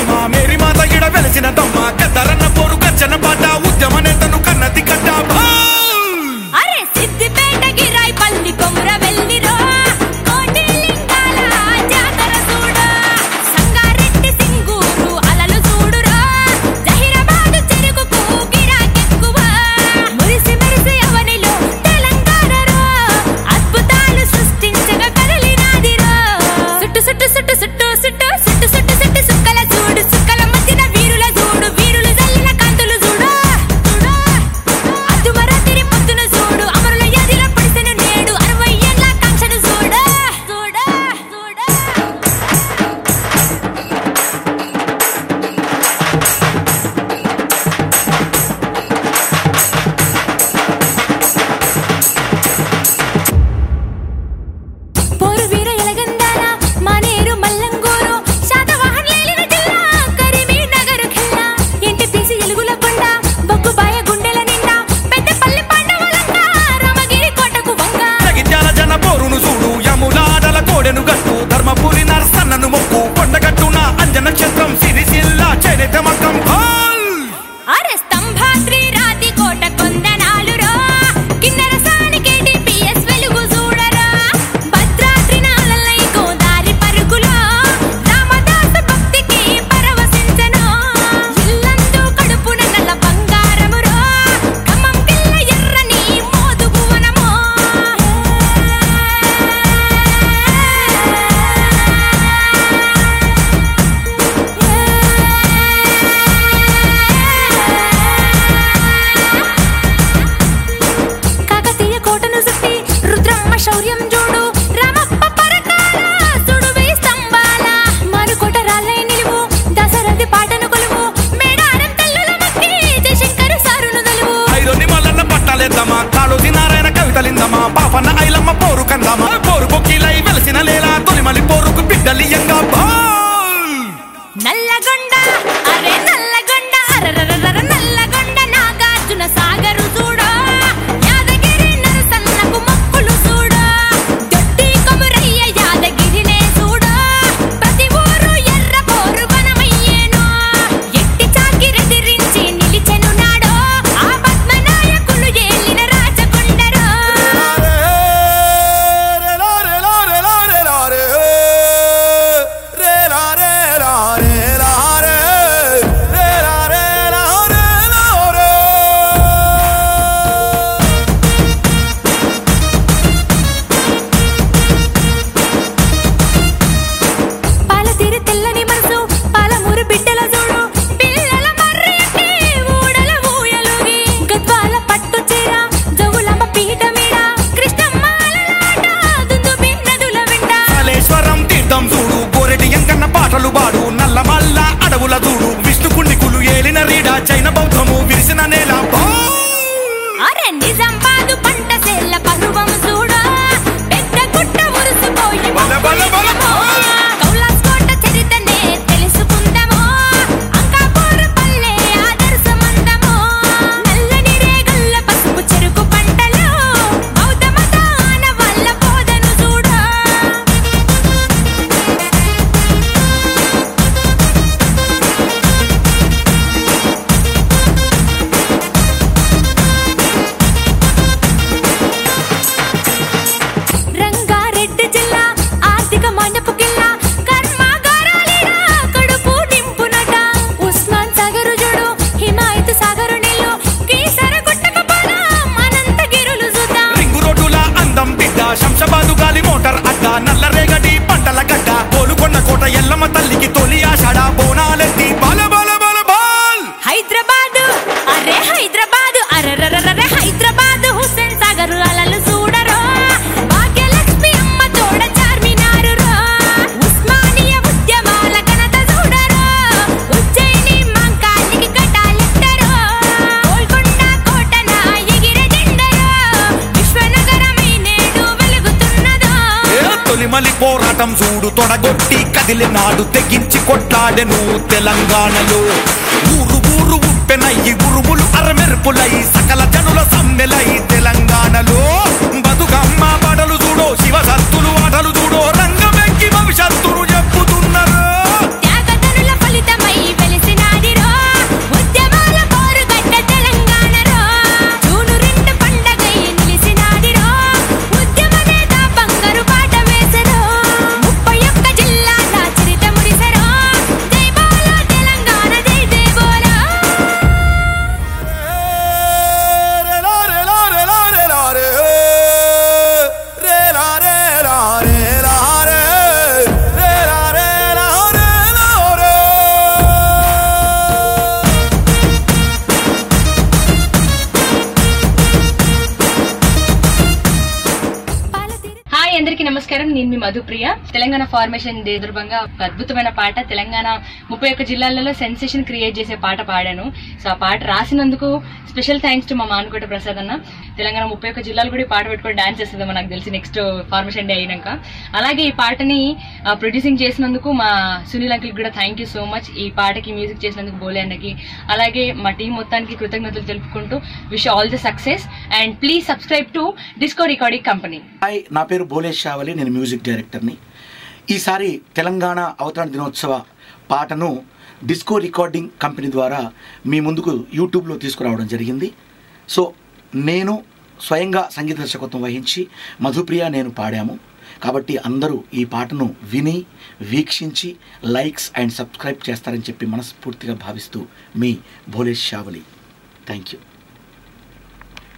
దమ్మా Mary మాత ఇడ వెలిసిన దమ్మ కద్దరన్న పోరు గర్జన పాట ఉద్యమ నేతను కన్నది కట్ట అరే సిద్దిపేట గిరాయి పల్లి కొముర వెళ్ళిరో కోటి లింగాల జాతర చూడు సంగారెడ్డి సింగూరు అలలు చూడురో జహీరాబాద్ చెరుకుకు గిరాకెక్కువ మురిసి మెరిసి అవనిలో తెలంగాణరో అద్భుతాలు సృష్టించగా కదిలినాదిరో సుట్టు సుట్టు సుట్టు సుట్టు సుట్టు సుట్టు సుట్టు సుట్టు సుక్కల చూడు సుక్కల మధ్యన వీరుల చూడు వీరులు జల్లిన కాంతులు చూడు చూడు అద్దుమరాతిరి పొద్దున చూడు అమరుల యదిల పడిసెను నేడు అరవై ఏళ్ళ కాంక్షను చూడు చూడు చూడు పోరు వీర ఎలగందాల మానేరు మల్లంగూరు శాతవాహన లేలిన జిల్లా కరీంనగర్ ఖిల్లా ఇంటి పీసి ఎలుగుల కొండ బొగ్గు బాయ గుండెల నిండా పెద్ద పల్లి పండవలంగా రామగిరి కోటకు వంగ జగిత్యాల జన పోరును చూడు యములాడల కోడెను గట్టు ధర్మపురి నరసన్నను మొక్కు కొండగట్టున అంజన క్షేత్రం సిరిసిల్ల చేనేత మక్కం భాల్ అరే స్తంభాద్రి రాతి కోట కొందనాలురో కిన్నెర సానికేటి పిఎస్ వెలుగు చూడరా భద్రాద్రి నాలలై గోదారి పరుగులో రామదాస భక్తికి పరవశించను ఇల్లందు కడుపున నల్ల బంగారమురో ఖమ్మం కిల్ల ఎర్రని మోదుగు వనమో కాకతీయ కోటను చుట్టి రుద్రమ్మ శౌర్యం చూడు రామప్ప పరకాల చూడు వెయ్యి స్తంభాల మరుకోట రాళ్ళై నిలువు దశరథి పాటను కొలువు మేడారం తల్లుల మక్కి జయశంకరు సారును దలువు ఐదొని మల్లన్న పట్టాలేద్దామా కాళోజీ నారాయణ కవితలిందమా పాపన్న ఐలమ్మ పోరు కందామా పోరు పొక్కిలై వెలసిన లేలా తొలిమలి పోరుకు బిడ్డలియంగా భాల్ నల్లగొండ అరే నల్లగొండ అరరరర నల్లగొండ నాగార్జున సాగరు చూడు యాదగిరి నరసన్నకు మొక్కులు చూడు దొడ్డి కొమురయ్య యాదగిరినే చూడు ప్రతి ఊరు ఎర్ర పోరు వనమయ్యేను ఎట్టి చాకిరెదిరించి నిలిచెను నాడో ఆ పద్మనాయకులు ఏలిన రాజకొండరో పాలతీరు తెల్లని మనసు పాలమూరు బిడ్డల చూడు పిల్లల మర్రెట్టి ఊడల ఊయలుగి గద్వాల పట్టు చీర జవులమ్మ పీట మీద కృష్ణమ్మ అలలాట దుందు బిన్నదుల వింట కాళేశ్వరం తీర్థం చూడు గోరెటి ఎంకన్న పాటలు పాడు నల్ల మల్ల అడవుల చూడు విష్ణు కుండికులు ఏలిన రీడ జైన బౌద్ధము విరిసిన నేల భాల్ అరే నిజామాబాదు పంట సేల పరువం చూడు పెద్ద గుట్ట మురుసుపోయి బల బల బల కౌలాస్కోట చరితనే తెలుసుకుందామో అంకాపూర్ పల్లె ఆదర్శమందమో నల్లని రేగుల్ల పసుపు చెరుకు పంటలు బౌద్ధ మతాన వల్ల బోధను చూడు రంగారెడ్డి జిల్లా ఆర్థిక మండపు కిల్లా కర్మాగారాలేరా కడుపు నింపునట ఉస్మాన్ సాగరు జుడు హిమాయత్ సాగరు నీళ్ళు కీసర గుట్టక పాల మనంత గిరులు చూద్దాం రింగు రోడ్డుల అందం బిడ్డ శంషాబాదు గాలి మోటార్ అడ్డ నల్ల రేగడి పంటల గడ్డ కోలుకొన్న కోట ఎల్లమ్మ తల్లికి తొలి ఆషాఢ బోనాలెత్తి బల బల బల బాల్ హైదరాబాద్ అరే హైదరాబాద్ అరరరరే హైదరాబాద్ హుస్సేన్ సాగర్ అలలు చూడరో భాగ్యలక్ష్మి అమ్మ తోడ చార్మినారు రో ఉస్మానియ ఉద్యమాల ఘనత చూడరో ఉజ్జయిని మంకానికి కటాలెత్తరో గోల్కొండ కోటన ఎగిరే జెండరో విశ్వనగరమై నేడు వెలుగుతున్నదో ఏ తొలిమలి పోరాటం చూడు తొడగొట్టి కదిలినాడు తెగించి కొట్లాడెను తెలంగాణలో ఊరు ఊరు ఉప్పెనయ్యి ఉరుములు అరమెరుపులై సకల జనుల సమ్మెలై తెలంగాణలో బతుకమ్మ బడలు చూడో శివ సత్తులు ఆటలు చూడో రంగమెక్కి భవిష్యత్తును చెప్పుతున్నారు త్యాగతనుల ఫలితమై నేను మీ మధుప్రియ తెలంగాణ ఫార్మేషన్ డే సందర్భంగా ఒక అద్భుతమైన పాట తెలంగాణ ముప్పై ఒక్క జిల్లాలలో సెన్సేషన్ క్రియేట్ చేసే పాట పాడాను సో ఆ పాట రాసినందుకు స్పెషల్ థ్యాంక్స్ టు మా మానుకోట ప్రసాద్ అన్న తెలంగాణ ముప్పై ఒక్క జిల్లాలు కూడా ఈ పాట పెట్టుకొని డాన్స్ చేస్తుందేమో నాకు తెలిసి నెక్స్ట్ ఫార్మేషన్ డే అయినాక అలాగే ఈ పాటని ప్రొడ్యూసింగ్ చేసినందుకు మా సునీల్ అంకిల్ కూడా థ్యాంక్ యూ సో మచ్ ఈ పాటకి మ్యూజిక్ చేసినందుకు బోలే అన్నకి అలాగే మా టీం మొత్తానికి కృతజ్ఞతలు తెలుపుకుంటూ wish all the success and please subscribe to disco recording company hi నా పేరు భోలేష్ షావలి నేను మ్యూజిక్ డైరెక్టర్ని ఈసారి తెలంగాణ అవతరణ దినోత్సవ పాటను డిస్కో రికార్డింగ్ కంపెనీ ద్వారా మీ ముందుకు యూట్యూబ్లో తీసుకురావడం జరిగింది సో నేను స్వయంగా సంగీత దర్శకత్వం వహించి మధుప్రియ నేను పాడాము కాబట్టి అందరూ ఈ పాటను విని వీక్షించి లైక్స్ అండ్ సబ్స్క్రైబ్ చేస్తారని చెప్పి మనస్ఫూర్తిగా భావిస్తూ మీ భోలేష్ షావలి థ్యాంక్ యూ